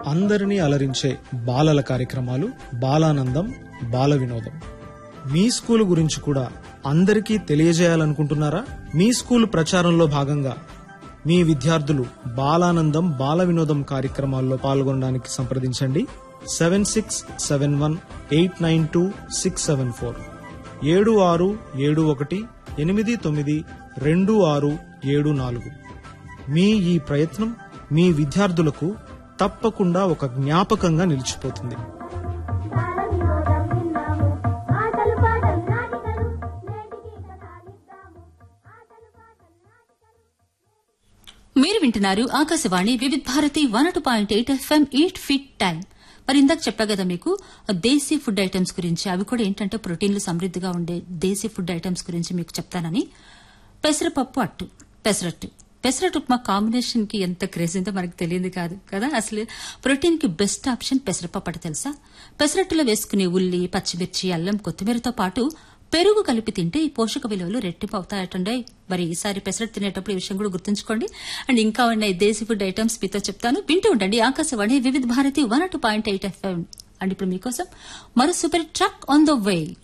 అందరినీ అలరించే బాలల కార్యక్రమాలు బాలానందం బాల వినోదం మీ స్కూల్ గురించి కూడా అందరికీ తెలియజేయాలనుకుంటున్నారా మీ స్కూల్ ప్రచారంలో భాగంగా మీ విద్యార్థులు బాలానందం బాల వినోదం కార్యక్రమాల్లో పాల్గొనడానికి సంప్రదించండి seven six seven one eight nine two six seven four ఏడు ఆరు ఏడు ఒకటి ఎనిమిది తొమ్మిది రెండు ఆరు ఏడు నాలుగు మీ ఈ ప్రయత్నం మీ విద్యార్థులకు తప్పకుండా ఒక జ్ఞాపకంగా నిలిచిపోతుంది బాలవినోదం విన్నాము ఆటలు పాటలు నాటికలు నేటికి కథ నిద్దాము ఆటలు పాటలు నాటికలు మీరు వింటున్నారు Akashvani Vividh Bharati one two point eight FM eight fit time మరి ఇందాక చెప్పా కదా మీకు దేశీ ఫుడ్ ఐటమ్స్ గురించి అవి కూడా ఏంటంటే ప్రోటీన్లు సమృద్దిగా ఉండే దేశీ ఫుడ్ ఐటమ్స్ గురించి మీకు చెప్తానని పెసరపప్పు అట్టు పెసరట్టు పెసరట్టు ఉప్మా కాంబినేషన్ కి ఎంత క్రేజ్ ఉందో మనకు తెలియదు కాదు కదా అసలు ప్రోటీన్ కి బెస్ట్ ఆప్షన్ పెసరపప్పు అట్టు తెలుసా పెసరట్టులో వేసుకునే ఉల్లి పచ్చిమిర్చి అల్లం కొత్తిమీరతో పాటు పెరుగు కలిపి తింటే ఈ పోషక విలువలు రెట్టింపు అవుతాయటండి మరి ఈసారి పెసరట్టు తినేటప్పుడు ఈ విషయం కూడా గుర్తుంచుకోండి అండ్ ఇంకా ఉన్నాయి దేశీ ఫుడ్ ఐటమ్స్ మీతో చెప్తాను వింటూ ఉండండి Akashvani Vividha Bharati one two point eight FM and ఇప్పుడు మీకోసం మరో super truck on the way